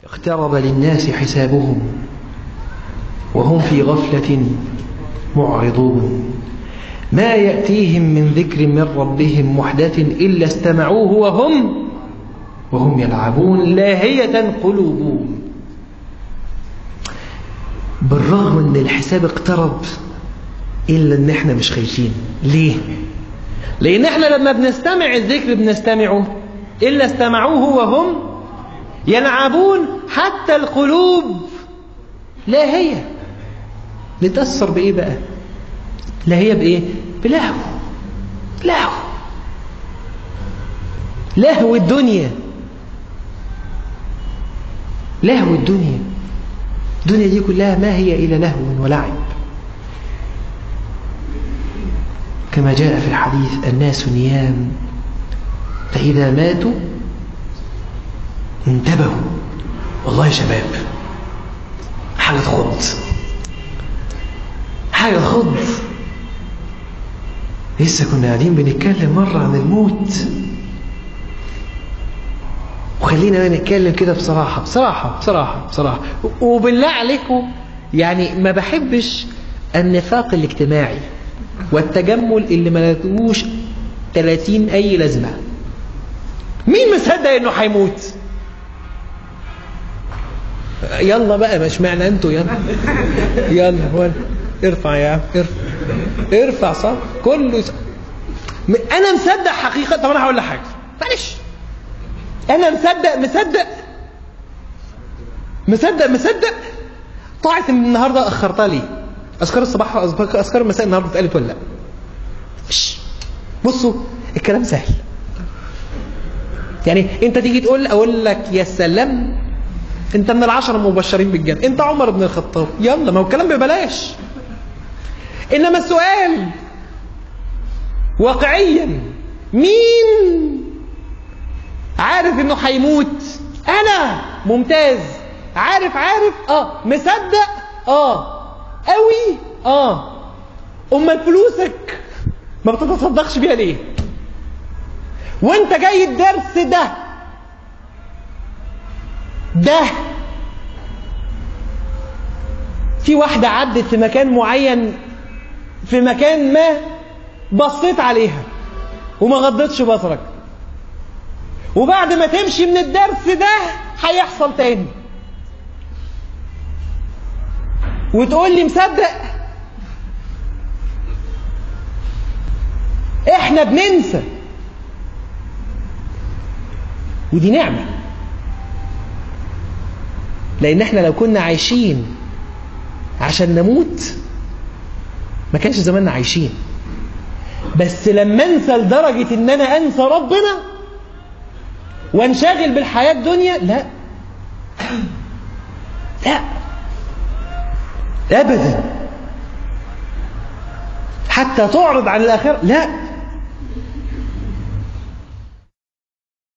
اقترب للناس حسابهم وهم في غفلة معرضون ما يأتيهم من ذكر من ربهم محدث إلا استمعوه وهم وهم يلعبون لاهية قلوبهم بالرغم ان الحساب اقترب الا ان احنا مش خايفين ليه لان احنا لما بنستمع الذكر بنستمعه الا استمعوه وهم يلعبون حتى القلوب لاهية نتأثر بإيه بقى لاهية بإيه بلهو لهو لهو الدنيا لهو الدنيا الدنيا دي كلها ما هي إلا لهو ولعب كما جاء في الحديث الناس نيام فإذا ماتوا انتبهوا والله يا شباب حاجة تخض حاجة تخض لسه كنا قاعدين بنتكلم مرة عن الموت وخلينا نتكلم كده بصراحة بصراحة بصراحة بصراحة وبالله عليكم يعني ما بحبش النفاق الاجتماعي والتجمل اللي ما لهوش 30 أي لازمة مين مصدق إنه هيموت؟ يلا بقى مش معنى انتوا يلا يلا هو ارفع يا عم ارفع ارفع صح كله صح. انا مصدق حقيقه طب انا هقول لك حاجه معلش انا مصدق مصدق مصدق مصدق طاعة النهارده اخرتها ليه؟ اذكار الصباح اذكار المساء النهارده اتقالت ولا لا؟ بصوا الكلام سهل يعني انت تيجي تقول اقول لك يا سلام انت من العشرة المبشرين بالجنة انت عمر بن الخطاب يلا ما هو الكلام ببلاش انما السؤال واقعيا مين عارف انه هيموت انا ممتاز عارف عارف اه مصدق اه قوي اه امال فلوسك ما بتتصدقش بيها ليه وانت جاي الدرس ده ده في واحدة عدت في مكان معين في مكان ما بصيت عليها وما غضتش بصرك وبعد ما تمشي من الدرس ده هيحصل تاني وتقول لي مصدق احنا بننسى ودي نعمه لان احنا لو كنا عايشين عشان نموت ما كانش زماننا عايشين بس لما انسى لدرجة ان انا انسى ربنا وانشغل بالحياة الدنيا لا لا ابدا حتى تعرض عن الاخرة لا